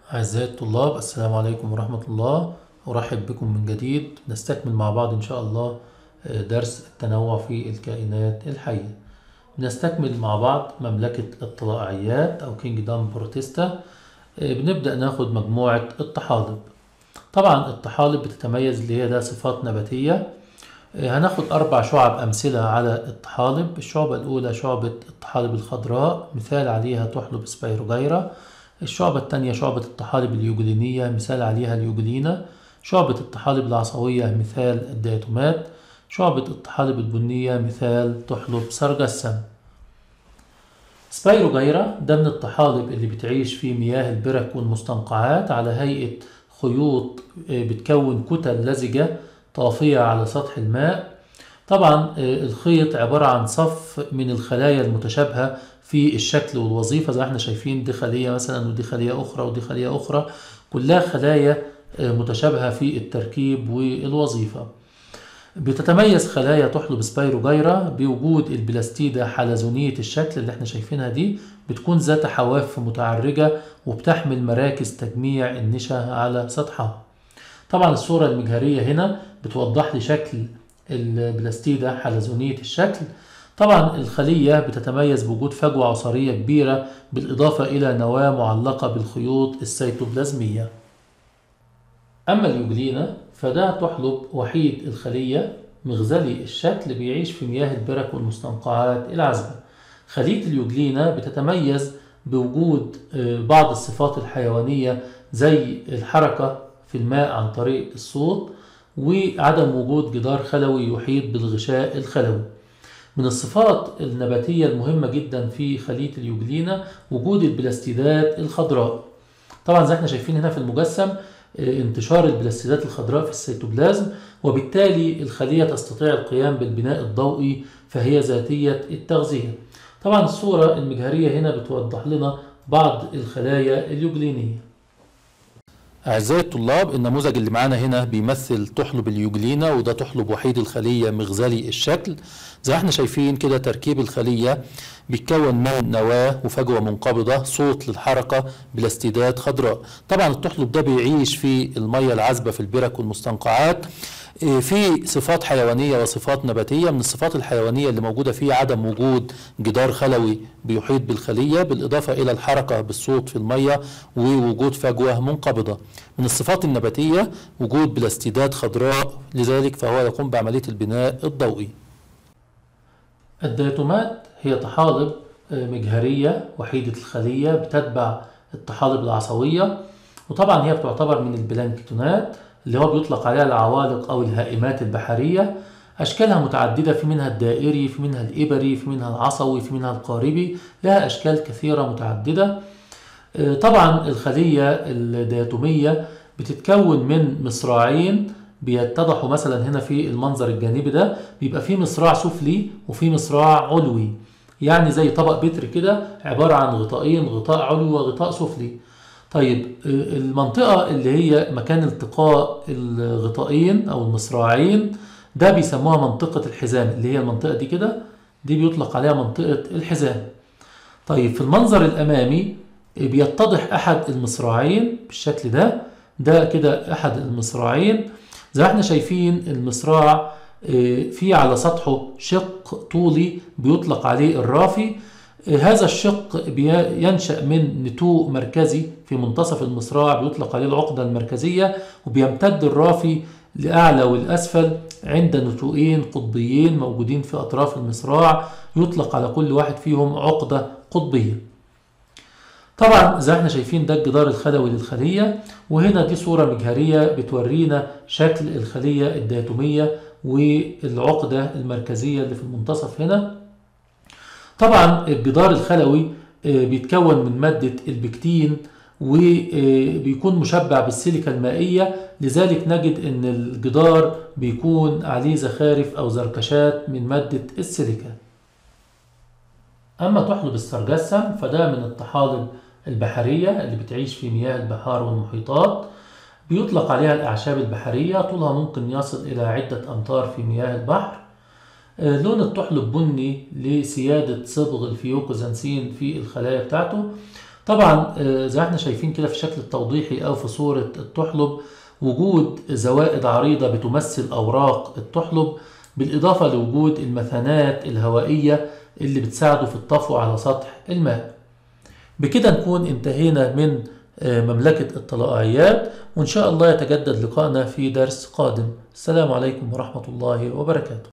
أعزائي الطلاب السلام عليكم ورحمة الله أرحب بكم من جديد نستكمل مع بعض إن شاء الله آه، درس التنوع في الكائنات الحية بنستكمل مع بعض مملكة الطلائعيات أو كينجدام بروتيستا آه، بنبدأ ناخد مجموعة الطحالب طبعا الطحالب بتتميز اللي هي ده صفات نباتية آه، هناخد أربع شعب أمثلة على الطحالب الشعبة الأولى شعبة الطحالب الخضراء مثال عليها تحلب سبايروجيرا الشعبة الثانية شعبة الطحالب اليوجلينية مثال عليها اليوجلينا شعبة الطحالب العصوية مثال الدياتومات شعبة الطحالب البنية مثال تحلب سرجسم سبايروجيرا ده من الطحالب اللي بتعيش في مياه البرك والمستنقعات على هيئة خيوط آه، بتكون كتل لزجة طافية على سطح الماء طبعا آه، الخيط عبارة عن صف من الخلايا المتشابهة في الشكل والوظيفة زي ما احنا شايفين دي خلية مثلا ودي خلية أخرى ودي خلية أخرى كلها خلايا آه، متشابهة في التركيب والوظيفة بتتميز خلايا تحلب سبايروجيرا بوجود البلاستيدة حلزونية الشكل اللي احنا شايفينها دي بتكون ذات حواف متعرجة وبتحمل مراكز تجميع النشا على سطحها طبعا الصورة المجهرية هنا بتوضح لي شكل البلاستيدة حلزونية الشكل طبعا الخلية بتتميز بوجود فجوة عصارية كبيرة بالإضافة إلى نواة معلقة بالخيوط السيتوبلازمية أما اليوجلينا فده تحلب وحيد الخلية مغزلي الشكل بيعيش في مياه البرك والمستنقعات العذبة خلية اليوجلينا بتتميز بوجود آه، بعض الصفات الحيوانية زي الحركة في الماء عن طريق الصوت وعدم وجود جدار خلوي يحيط بالغشاء الخلوي من الصفات النباتية المهمة جدا في خلية اليوجلينا وجود البلاستيدات الخضراء طبعا زي احنا شايفين هنا في المجسم آه، انتشار البلاستيدات الخضراء في السيتوبلازم وبالتالي الخلية تستطيع القيام بالبناء الضوئي فهي ذاتية التغذية طبعا الصورة المجهرية هنا بتوضح لنا بعض الخلايا اليوجلينية أعزائي الطلاب النموذج اللي معانا هنا بيمثل تحلب اليوجلينا وده تحلب وحيد الخلية مغزلي الشكل زي ما احنا شايفين كده تركيب الخلية بيتكون من نواة وفجوة منقبضة صوت للحركة بلاستيدات خضراء طبعا التحلب ده بيعيش في المية العذبة في البرك والمستنقعات إيه، في صفات حيوانية وصفات نباتية من الصفات الحيوانية اللي موجودة فيه عدم وجود جدار خلوي بيحيط بالخلية بالإضافة إلى الحركة بالصوت في المية ووجود فجوة منقبضة من الصفات النباتية وجود بلاستيدات خضراء لذلك فهو يقوم بعملية البناء الضوئي الدياتومات هي طحالب آه، مجهرية وحيدة الخلية بتتبع الطحالب العصوية وطبعا هي بتعتبر من البلانكتونات اللي هو بيطلق عليها العوالق أو الهائمات البحرية أشكالها متعددة في منها الدائري في منها الإبري في منها العصوي في منها القاربي لها أشكال كثيرة متعددة آه، طبعا الخلية الدياتومية بتتكون من مصراعين بيتضحوا مثلا هنا في المنظر الجانبي ده بيبقى فيه مصراع سفلي وفيه مصراع علوي يعني زي طبق بتر كده عبارة عن غطائين غطاء علوي وغطاء سفلي طيب آه، المنطقة اللي هي مكان التقاء الغطائين أو المصراعين ده بيسموها منطقة الحزام اللي هي المنطقة دي كده دي بيطلق عليها منطقة الحزام طيب في المنظر الأمامي بيتضح أحد المصراعين بالشكل ده ده كده أحد المصراعين زي ما احنا شايفين المصراع آه، في على سطحه شق طولي بيطلق عليه الرافي آه، هذا الشق بي- ينشأ من نتوء مركزي في منتصف المصراع بيطلق عليه العقدة المركزية وبيمتد الرافي لأعلى والأسفل عند نتوءين قطبيين موجودين في أطراف المصراع يطلق على كل واحد فيهم عقدة قطبية طبعا زي ما احنا شايفين ده الجدار الخلوي للخلية وهنا دي صورة مجهرية بتورينا شكل الخلية الداتومية والعقدة المركزية اللي في المنتصف هنا طبعا الجدار الخلوي آه، بيتكون من مادة البكتين وبيكون مشبع بالسيليكا المائية لذلك نجد ان الجدار بيكون عليه زخارف او زركشات من مادة السيليكا أما تحلب السرجسم فده من الطحالب البحرية اللي بتعيش في مياه البحار والمحيطات بيطلق عليها الأعشاب البحرية طولها ممكن يصل إلى عدة أمتار في مياه البحر آه، لون الطحلب بني لسيادة صبغ الفيوكوزانسين في الخلايا بتاعته طبعا آه، زي ما احنا شايفين كده في الشكل التوضيحي او في صورة التحلب وجود زوائد عريضة بتمثل اوراق التحلب بالاضافة لوجود المثانات الهوائية اللي بتساعده في الطفو على سطح الماء بكده نكون انتهينا من آه، مملكة الطلائعيات وإن شاء الله يتجدد لقائنا في درس قادم السلام عليكم ورحمة الله وبركاته